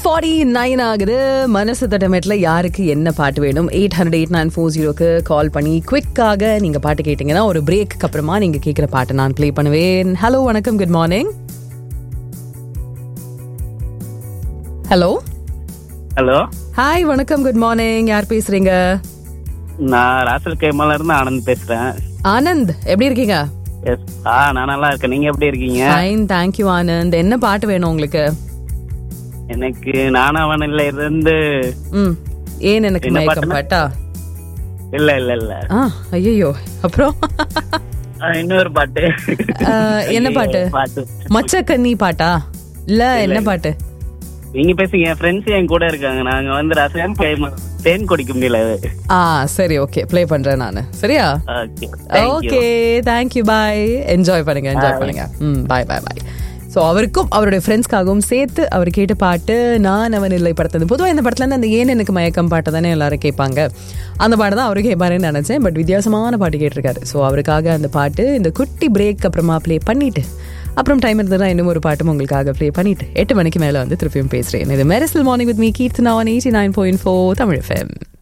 Forty nine ஆகுது மனசு தட்டமேட்டில் யாருக்கு என்ன பாட்டு வேணும் eight hundred eight nine four ஜீரோக்கு கால் பண்ணி குவிக்காக நீங்கள் பாட்டு கேட்டிங்கன்னா ஒரு பிரேக்கு அப்புறமா நீங்கள் கேட்குற பாட்டை நான் ப்ளே பண்ணுவேன் ஹலோ வணக்கம் good morning hello hello hi வணக்கம் குட் மார்னிங் யார் பேசுறீங்க நான் ராசல் கைமால இருந்து ஆனந்த் பேசுறேன் ஆனந்த் எப்படி இருக்கீங்க எஸ் ஆ நான் நல்லா இருக்கேன் நீங்க எப்படி இருக்கீங்க ஃபைன் தேங்க்யூ ஆனந்த் என்ன பாட்டு வேணும் உங்களுக்கு எனக்கு நானாவனில் இருந்து ம் ஏன் எனக்கு என்ன மயக்கம் பாட்டுன்னா? பாட்டா இல்ல இல்ல இல்ல ஆ ஐயோ அப்புறம் ஆ, இன்னொரு பாட்டு ஆ, என்ன பாட்டு? பாட்டு மச்சக்கன்னி பாட்டா இல்ல என்ன பாட்டு நீங்க பேசுங்க என் ஃப்ரெண்ட்ஸ் என் கூட இருக்காங்க நாங்க வந்து ரசம் கைமா தேன் குடிக்க முடியல ஆ சரி ஓகே ப்ளே பண்றேன் நானு சரியா okay okay thank you bye enjoy பண்ணுங்க என்ஜாய் பண்ணுங்க ம் பாய் பாய் பாய் ஸோ அவருக்கும் அவருடைய ஃப்ரெண்ட்ஸ்க்காகவும் சேர்த்து அவர் கேட்ட பாட்டு நான் அவன் இல்லை படத்தது பொதுவாக இந்த படத்துல இருந்து அந்த ஏன் எனக்கு மயக்கம் பாட்டு தானே எல்லாரும் கேட்பாங்க அந்த பாட்டு தான் அவரு கேட்பாருன்னு நினச்சேன் பட் வித்தியாசமான பாட்டு கேட்டிருக்காரு ஸோ அவருக்காக அந்த பாட்டு இந்த குட்டி பிரேக் அப்புறமா ப்ளே பண்ணிட்டு அப்புறம் டைம் இருந்ததுன்னா இன்னும் ஒரு பாட்டும் உங்களுக்காக ப்ளே பண்ணிட்டு எட்டு மணிக்கு மேலே வந்து திருப்பியும் பேசுகிறேன் இது Mersal morning with me Keerthana one eighty nine point four Tamil FM